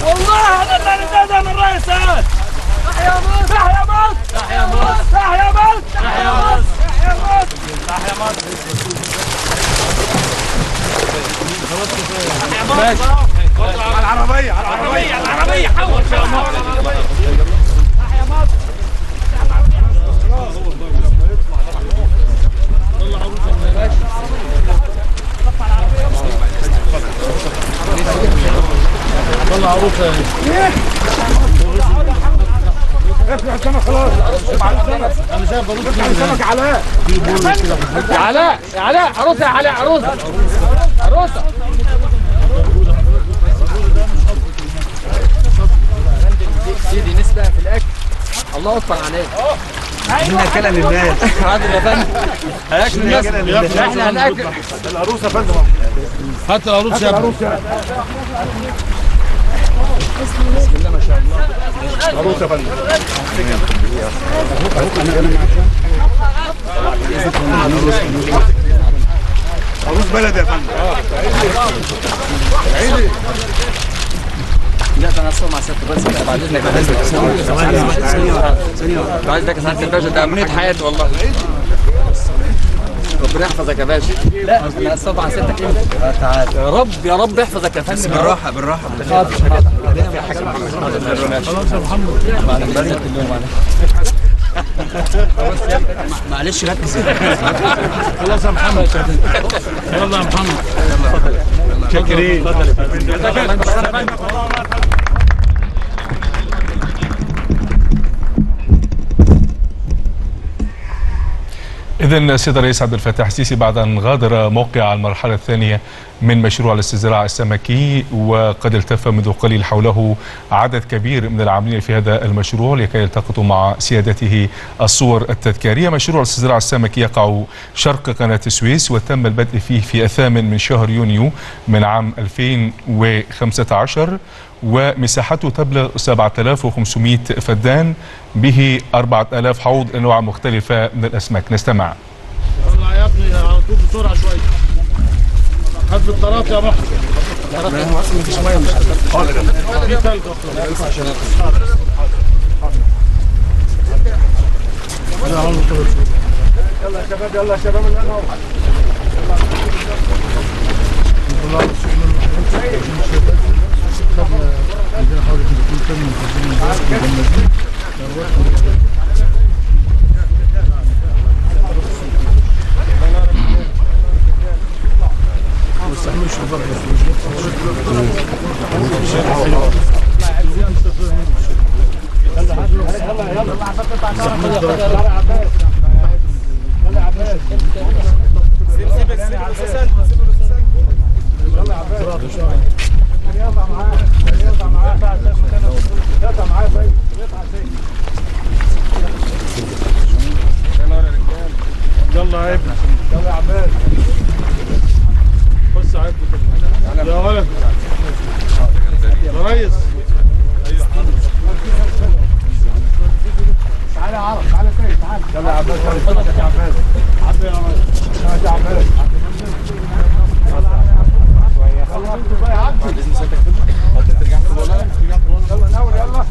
والله انا اللي نتندم الرئيس هاد تحيا مصر تحيا مصر تحيا مصر تحيا مصر تحيا مصر تحيا مصر تحيا مصر على العربيه على العربيه على العربية حول تحيا مصر افتح السمك خلاص انا شايف بروح افتح السمك علاء يا علاء يا علاء عروسة يا علاء عروسة عروسة دي نسبة في الأكل الله أكبر عليك احنا كلام الناس عادل يا فندم هناكل الناس احنا هناكل العروسه يا فندم هات العروس يا ابني عروسه يا فندم عروس بلد يا فندم لا ده انا اصور مع سيادة الرئيس كده بعد اذنك بعد اذنك بعد اذنك يا سعادة الباشا ده امنية حياتي والله ربنا يحفظك يا باشا لا انا اصور مع سيادتك امتى؟ تعال يا رب يا رب يحفظك يا فندم بالراحه بالراحه حاضر حاضر بعدين يا حاج محمد خلاص يا محمد بعد بارك اليوم معلش ركز خلاص يا محمد يلا يا محمد شاكرين إذا السيد الرئيس عبد الفتاح السيسي بعد أن غادر موقع المرحلة الثانية من مشروع الاستزراع السمكي وقد التف منذ قليل حوله عدد كبير من العاملين في هذا المشروع لكي يلتقطوا مع سيادته الصور التذكارية مشروع الاستزراع السمكي يقع شرق قناة السويس وتم البدء فيه في الثامن من شهر يونيو من عام 2015 ومساحته تبلغ 7500 فدان به 4000 حوض انواع مختلفه من الاسماك نستمع طلع يا ابني على طول بسرعة شوية هات بالطرات يا محمد في تلج أصلاً. يلا يا شباب يلا يا شباب اللي انا يلا يا ابني يلا يا عباس بص على ابني يا ولد يا ريس تعالى يا عرب تعالى سيد تعالى يلا يا عباس يلا اتفضل يا عباس عدي يا ريس يا عباس يلا انتوا بقى عدي يلا ناول يلا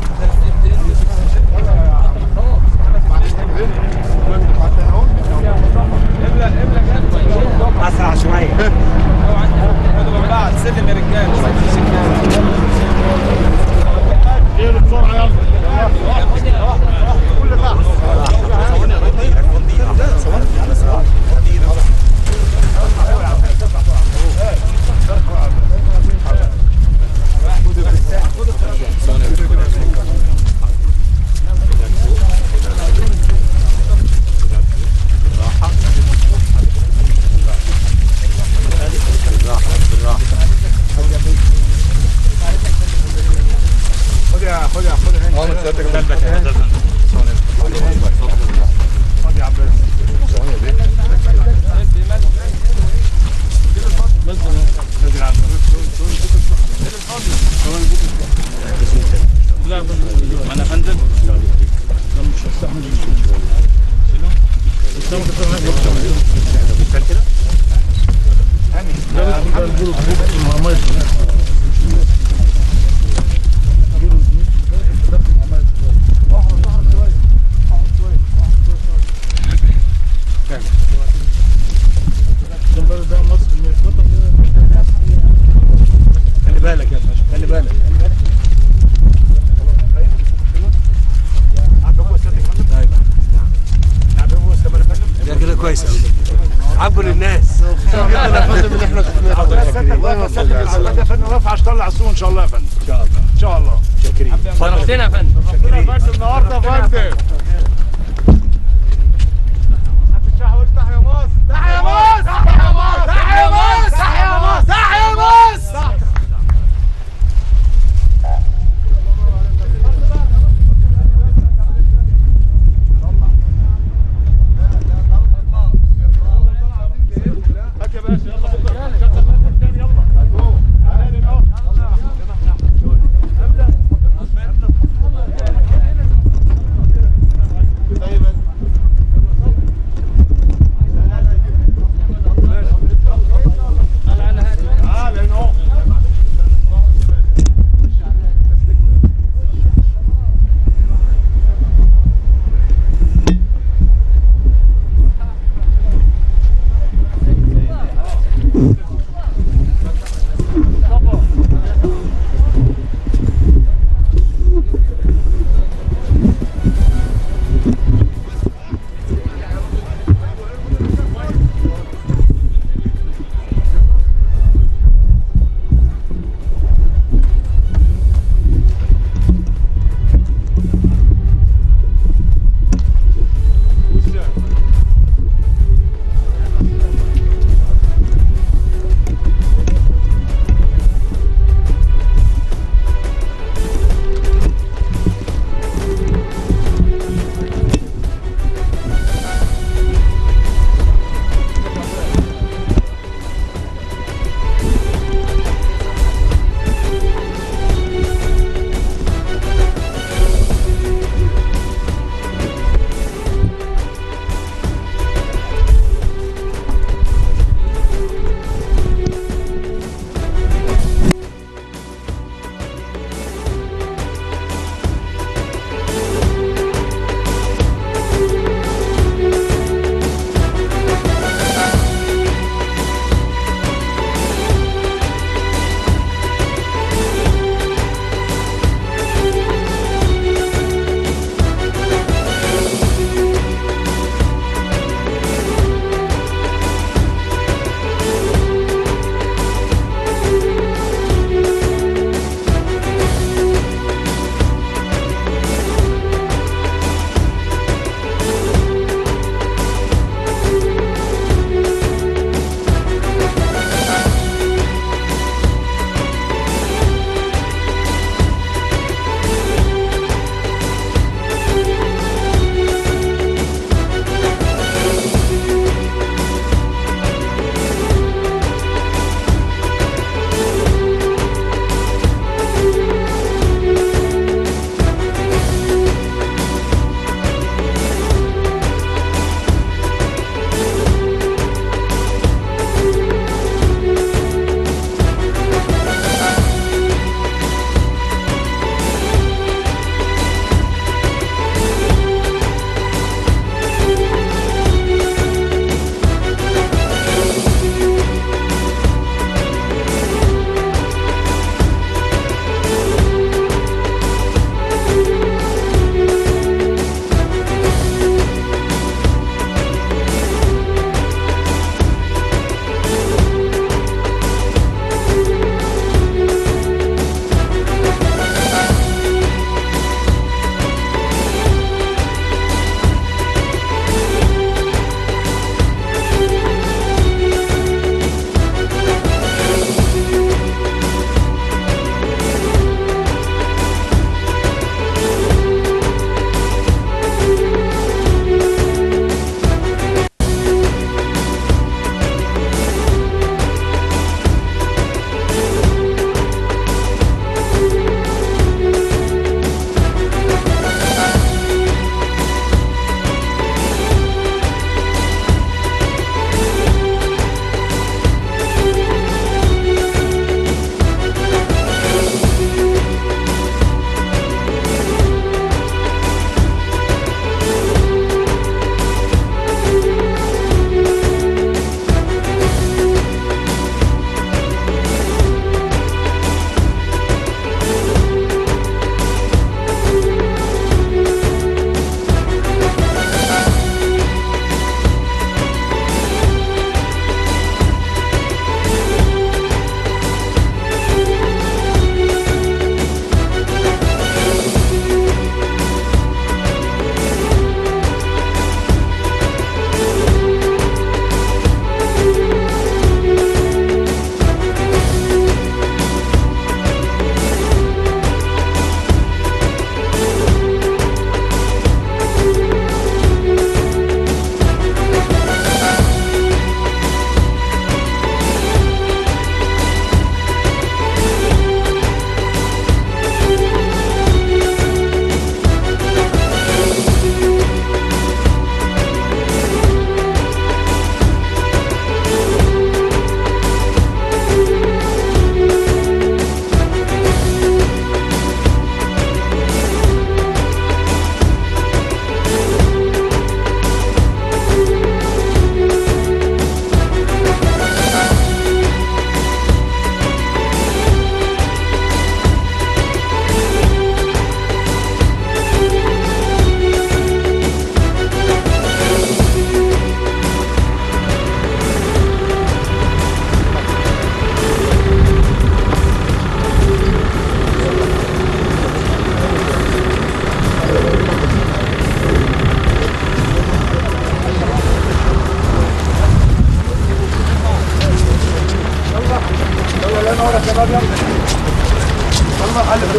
اسرع شويه غير بسرعة يلا خد يا خد يا خد هنا خد يا عباس نزل على انا فندم مش هستحمل السمكة تروح كده لا لا البلوك مع ميه الله يسلمك يا فندم رفع طلع السوق ان شاء الله يا فندم ان شاء الله ان شاء الله شرفتنا يا فندم ربنا بس النهارده يا فندم تحيا مصر تحيا مصر تحيا مصر تحيا مصر تحيا مصر تحيا مصر هات يا باشا يلا بكره شغل مركز تاني يلا تعالى لي اهو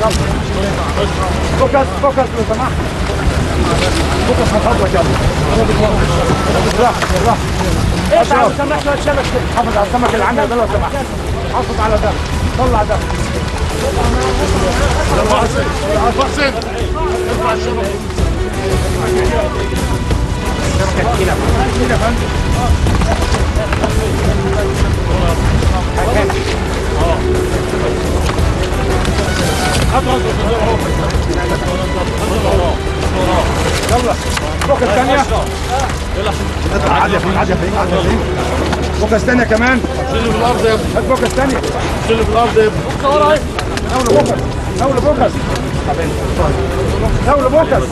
فوكس فوكس لو سمحت فوكس من فضلك يلا بالراحه بالراحه اقطع لو سمحت شويه شبك كده حافظ على السمك اللي عندك ده لو سمحت حافظ على ده طلع ده حسين يلا فوكس ثانيه عادي يا فندم عادي يا فندم عادي يا فندم فوكس ثانيه كمان شيل في الارض يا ابني هات فوكس ثانيه شيل في الارض يا ابني ناول فوكس ناول فوكس ناول فوكس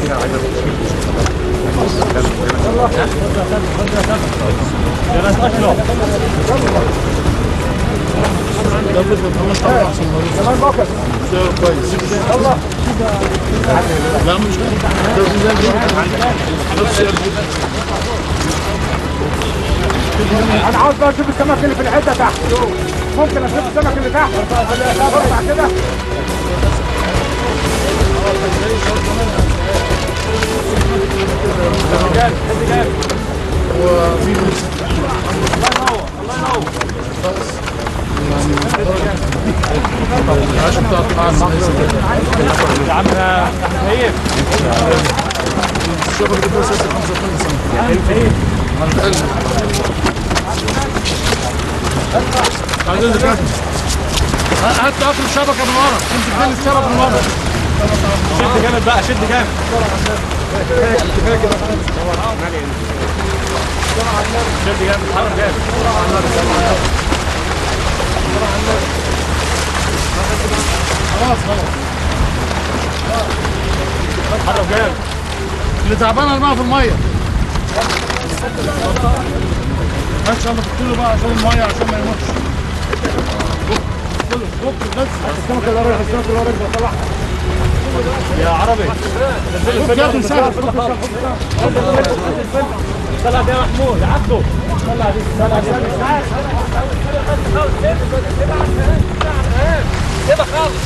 كمان فوكس كويس يلا لا مش ده زي الفل. انا عاوز بقى اشوف السمك اللي في الحته تحت ممكن اشوف السمك اللي تحت ارفع كده العشاء بتاع الطعام يا عم نايف الشبكه دي بس 35 سنه عايزين نكمل هات قطر الشبكه من ورا امسك تاني الشبكه من ورا شد جامد بقى شد جامد شد جامد اتحرك جامد خلاص خلاص اتحرك جامد اللي تعبان ارميها في الميه ان شاء الله تقتله بقى عشان الميه عشان ما يموتش كله كله بس السمك اللي رايح السمك اللي رايح طلع يا عربي شوف يا ابني سهل طلع ده يا محمود عبده طلع دي طلع دي كده خالص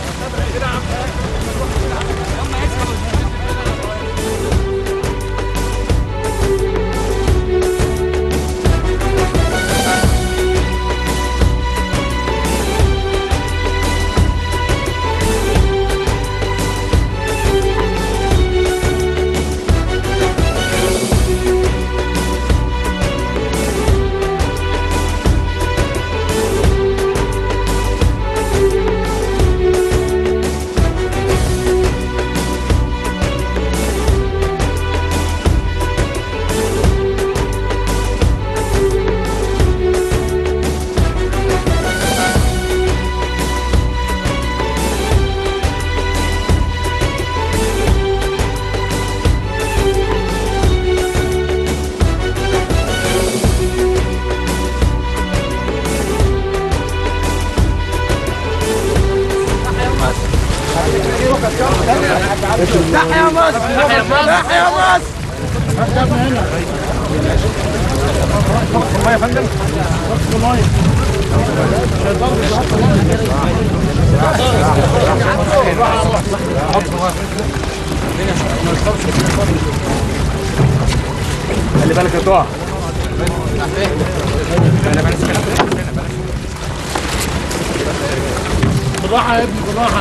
خلي بالك يا تقع بالراحه يا ابني بالراحه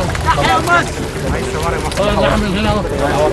اه نعمل هنا اهو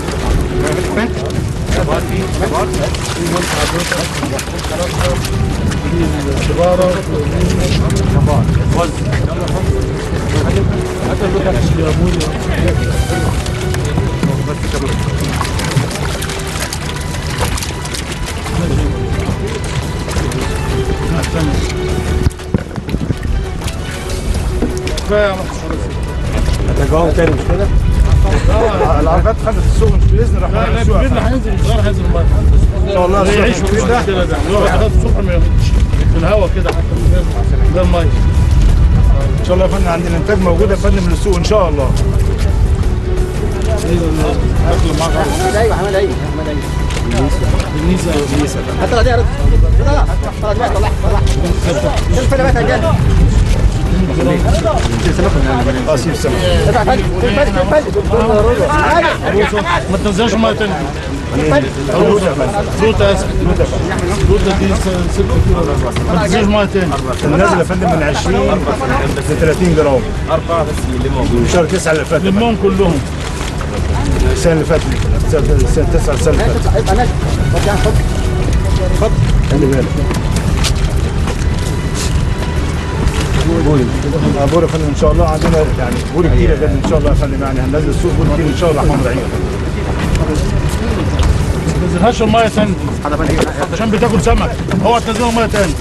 كفايه يا محمد رجعهم تاني مش كده؟ العربيات خدت السوق مش باذن لا الرحمن لا السوق الكبير اللي هينزل الصغير هينزل الميه ان شاء الله يعيش في الكبير ده المشكله ده يقعد لغايه الصبح ما يموتش في الهواء كده حتى من غير من غير ميه ان شاء الله يا فندم عندنا انتاج موجود يا فندم للسوق ان شاء الله اكل معاك ايوه احمد ايوه احمد ايوه النيسه النيسه هات طلع دي يا رد لا لا طلع دي طلع طلع الفيلم بقى تجاه اه سيب السمك ما تنزلش ميه تاني زوت اسف زوت دي 6 كيلو ما تنزلش ميه تاني النازل يا فندم من 20 ل 30 جرام أربعة بس من شهر 9 اللي فات لمهم كلهم السنة اللي فاتت السنة السنة 9 السنة اللي فاتت خلي بالك بوري آه، بوري يا فندم ان شاء الله عندنا يعني بوري كتير يا فندم ان شاء الله يا فندم يعني هننزل السوق بوري كتير ان شاء الله حمر عيون ما تنزلهاش الميه تاني عشان بتاكل سمك اوعى تنزلها ميه تاني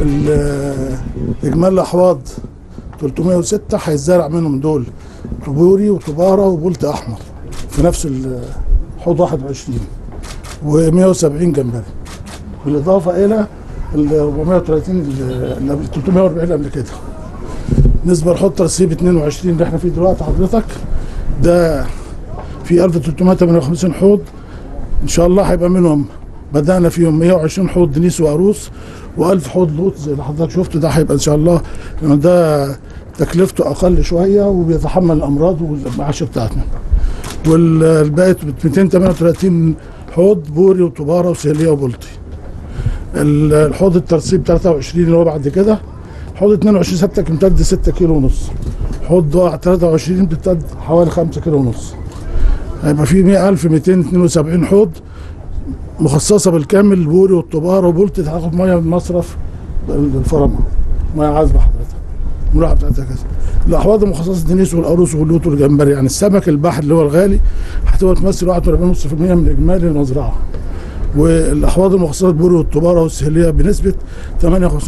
ال- اجمالي الاحواض 306 هيتزرع منهم دول طبوري وطباره وبولت احمر في نفس الحوض 21 و170 جمبري بالاضافه الى ال 430 ال- ال 340 قبل كده بالنسبه لحوض ترسيب 22 اللي احنا فيه دلوقتي حضرتك ده في 1358 حوض ان شاء الله هيبقى منهم بدانا فيهم 120 حوض دنيس وعروس و1000 حوض لوط زي اللي حضرتك شفته ده هيبقى ان شاء الله لأن ده تكلفته اقل شويه وبيتحمل الامراض والمعاشه بتاعتنا والباقي 238 حوض بوري وطباره وسهليه وبلطي ال- الحوض الترسيب 23 اللي هو بعد كده حوض 22 سبتك امتد 6 كيلو ونص حوض ضاع 23 بتمتد حوالي 5 كيلو ونص هيبقى في 100272 حوض مخصصه بالكامل البوري والطباره وبولت هتاخد ميه من مصرف الفرمه ميه عذبه حضرتك الملاحه بتاعتها كده الاحواض المخصصه الدنيس والقاروص واللوت والجمبري يعني السمك البحر اللي هو الغالي هتبقى تمثل 41.5% من اجمالي المزرعه والاحواض المخصصه البوري والطباره والسهليه بنسبه 58.5%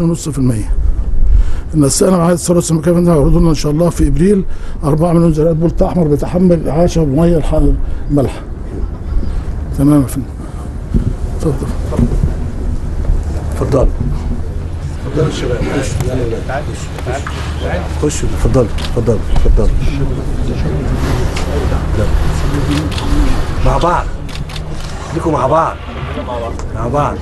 النسانة معاهد الثروة السمكية منها هيعرضوا لنا إن شاء الله في إبريل 4 مليون زرعات بولت أحمر بيتحمل إعاشة بمية الح- الملح تمام يا فندم اتفضل اتفضل اتفضل الشباب خش يلا يا ولاد. خش اتفضل اتفضل اتفضل مع بعض خليكم مع بعض مع بعض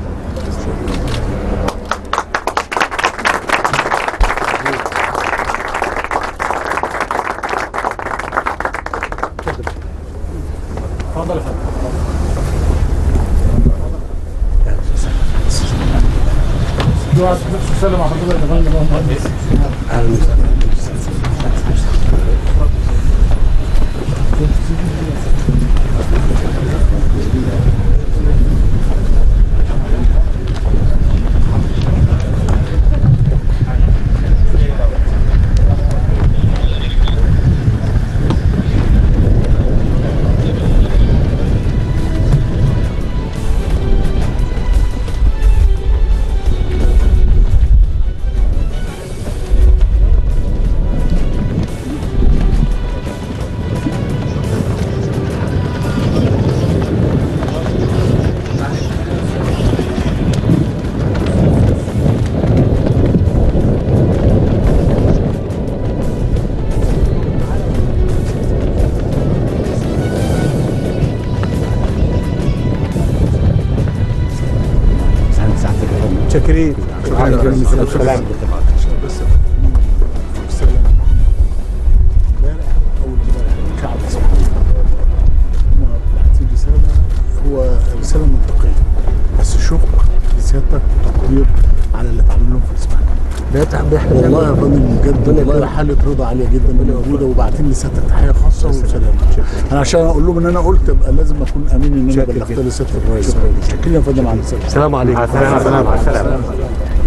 سلم على حضرتك يا فندم يا مهندس. اهلا وسهلا شاكرين شكرا اول امبارح كعب سبحان هم باعتين رساله هو رساله منطقيه بس شكر لسيادتك وتقدير على اللي اتعمل لهم في الاسماعيليه والله يا فندم بجد والله حاله رضا عاليه جدا موجوده وبعتين لسيادتك تحيه خاصه وسلام انا عشان اقول لهم ان انا قلت ابقى لازم اكون امين ان انا بلغت لسيادة الرئيس شكرا يا فندم على السلامه السلام عليكم السلام عليكم